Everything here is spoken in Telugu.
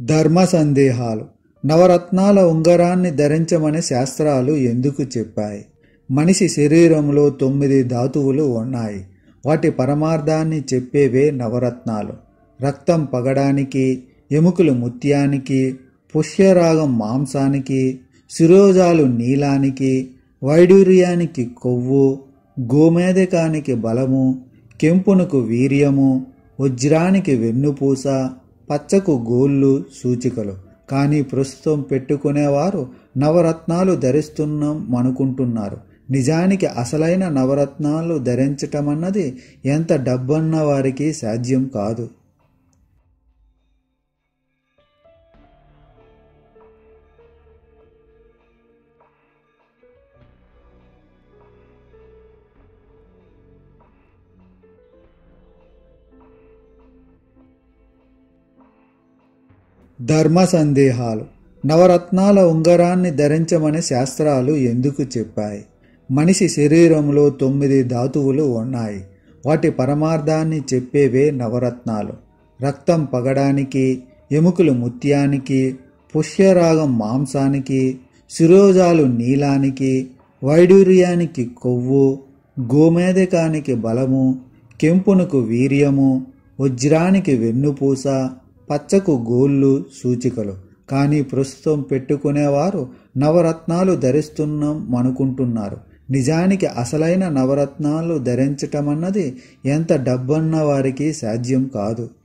ధర్మ సందేహాలు నవరత్నాల ఉంగరాన్ని ధరించమని శాస్త్రాలు ఎందుకు చెప్పాయి మనిషి శరీరంలో తొమ్మిది ధాతువులు ఉన్నాయి వాటి పరమార్థాన్ని చెప్పేవే నవరత్నాలు రక్తం పగడానికి ఎముకలు ముత్యానికి పుష్యరాగం మాంసానికి శిరోజాలు నీలానికి వైడూర్యానికి కొవ్వు గోమేధకానికి బలము కెంపునకు వీర్యము వజ్రానికి వెన్నుపూస పచ్చకు గోళ్ళు సూచికలు కానీ ప్రస్తుతం పెట్టుకునేవారు నవరత్నాలు ధరిస్తున్నాం అనుకుంటున్నారు నిజానికి అసలైన నవరత్నాలు ధరించటమన్నది ఎంత డబ్బన్న వారికి సాధ్యం కాదు ధర్మ సందేహాలు నవరత్నాల ఉంగరాన్ని ధరించమని శాస్త్రాలు ఎందుకు చెప్పాయి మనిషి శరీరంలో తొమ్మిది ధాతువులు ఉన్నాయి వాటి పరమార్థాన్ని చెప్పేవే నవరత్నాలు రక్తం పగడానికి ఎముకలు ముత్యానికి పుష్యరాగం మాంసానికి శిరోజాలు నీలానికి వైడూర్యానికి కొవ్వు గోమేధకానికి బలము కెంపునకు వీర్యము వజ్రానికి వెన్నుపూస పచ్చకు గోళ్ళు సూచికలు కానీ ప్రస్తుతం పెట్టుకునేవారు నవరత్నాలు ధరిస్తున్నాం అనుకుంటున్నారు నిజానికి అసలైన నవరత్నాలు ధరించటమన్నది ఎంత డబ్బన్న వారికి సాధ్యం కాదు